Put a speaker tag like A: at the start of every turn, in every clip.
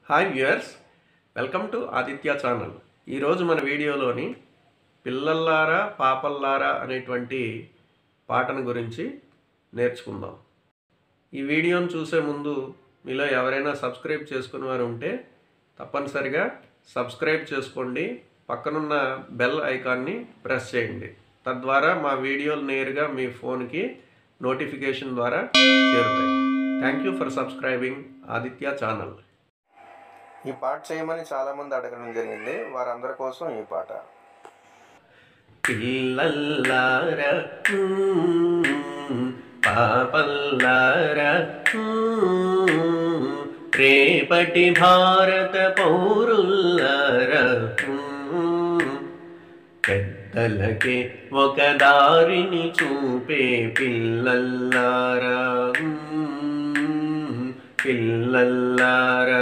A: hi viewers welcome to Aditya channel ఈరోజు మన వీడియోలోని పిల్లల్లారా పాపల్లారా అనేటువంటి పాటను గురించి నేర్చుకుందాం ఈ వీడియోను చూసే ముందు మీలో ఎవరైనా సబ్స్క్రైబ్ చేసుకుని వారు ఉంటే తప్పనిసరిగా సబ్స్క్రైబ్ చేసుకోండి పక్కనున్న బెల్ ఐకాన్ని ప్రెస్ చేయండి తద్వారా మా వీడియోలు నేరుగా మీ ఫోన్కి నోటిఫికేషన్ ద్వారా చేరుతాయి thank you for subscribing Aditya channel
B: ఈ పాట చేయమని చాలా మంది అడగడం జరిగింది వారందరి కోసం ఈ పాట
A: పిల్లల్లార మ్మ్, పాపల్లార మ్మ్, రేపటి భారత పౌరుల్లార మ్మ్, పెద్దలకి ఒక దారిని చూపే పిల్లల్లారా మ్మ్, పిల్లల్లారా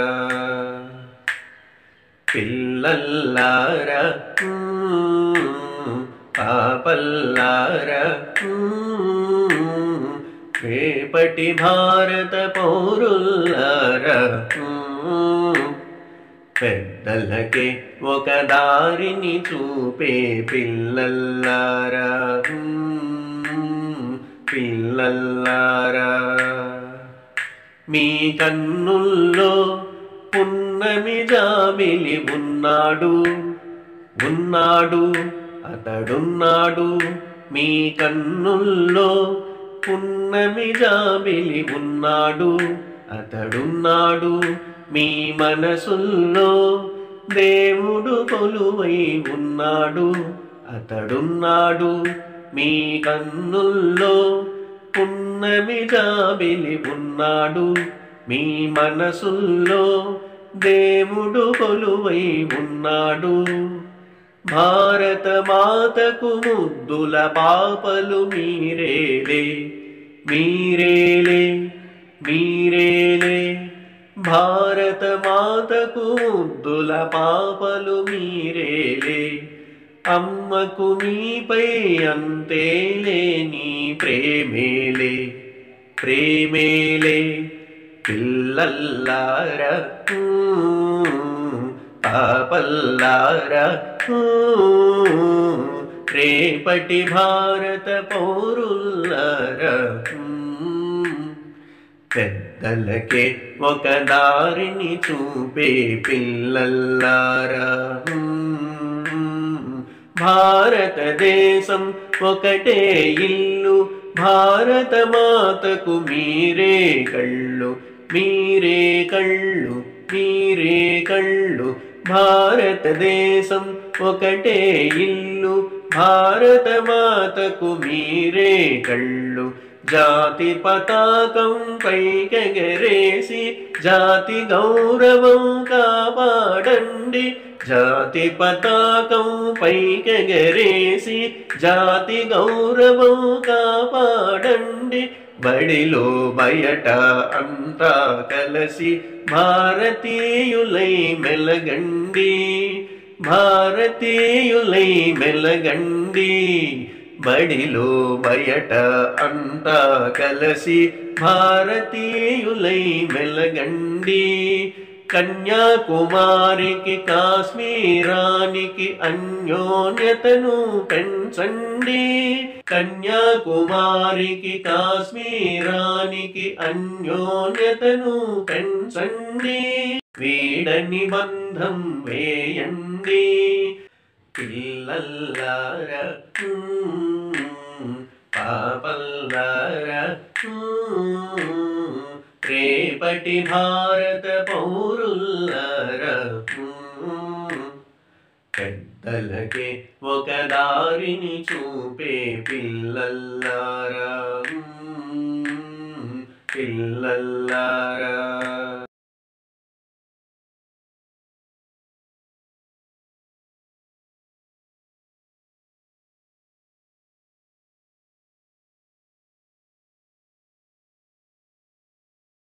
A: పిల్లల్లారా మ్మ్, పాపల్లారా మ్మ్, రేపటి భారత పౌరుల్లారా మ్మ్, పెద్దలకి ఒక దారిని చూపే పిల్లల్లారా మ్మ్, పిల్లల్లారా మీ కన్నుల్లో పున్నమి జాబిలి ఉన్నాడు ఉన్నాడు అతడున్నాడు మీ కన్నుల్లో పున్నమి జాబిలి ఉన్నాడు అతడున్నాడు మీ మనసుల్లో దేవుడు కొలువై ఉన్నాడు అతడున్నాడు మీ కన్నుల్లో పున్నమి జాబిలి ఉన్నాడు మీ మనసుల్లో దేవుడు కొలువై ఉన్నాడు భారత మాతకు ముద్దుల పాపలు మీరేలే మీరేలే మీరేలే భారత మాతకు ముద్దుల పాపలు మీరేలే అమ్మకు నీపై అంతేలే నీ ప్రేమేలే ప్రేమేలే పిల్లల్లార పాపల్లార రేపటి భారత పౌరుల్లార పెద్దలకే ఒక దారిని చూపే పిల్లల్లారా భారతదేశం ఒకటే ఇల్లు భారత మాతకు మీరే కళ్ళు మీరే కళ్ళు మీరే కళ్ళు భారతదేశం ఒకటే ఇల్లు భారత మాతకు మీరే కళ్ళు జాతి పతాకం పైకెగరేసి జాతి గౌరవం కాపాడండి జాతి పతాకం పైకెగరేసి జాతి గౌరవం కాపాడండి బడిలో బయట అంతా కలసి భారతీయులై మెలగండి భారతీయులై మెలగండి బడిలో బయట అంతా కలసి భారతీయులై మెలగండి కన్యాకుమారికి కాశ్మీరానికి అన్యోన్యతను పెంచండి కన్యాకుమారికి కాశ్మీరానికి అన్యోన్యతను పెంచండి వీడని బంధం వేయండి పిల్లల్లార పాపల్లార రేపటి భారత పౌరుల్లార పెద్దలకే ఒక దారిని చూపే పిల్లల్లారా పిల్లల్లారా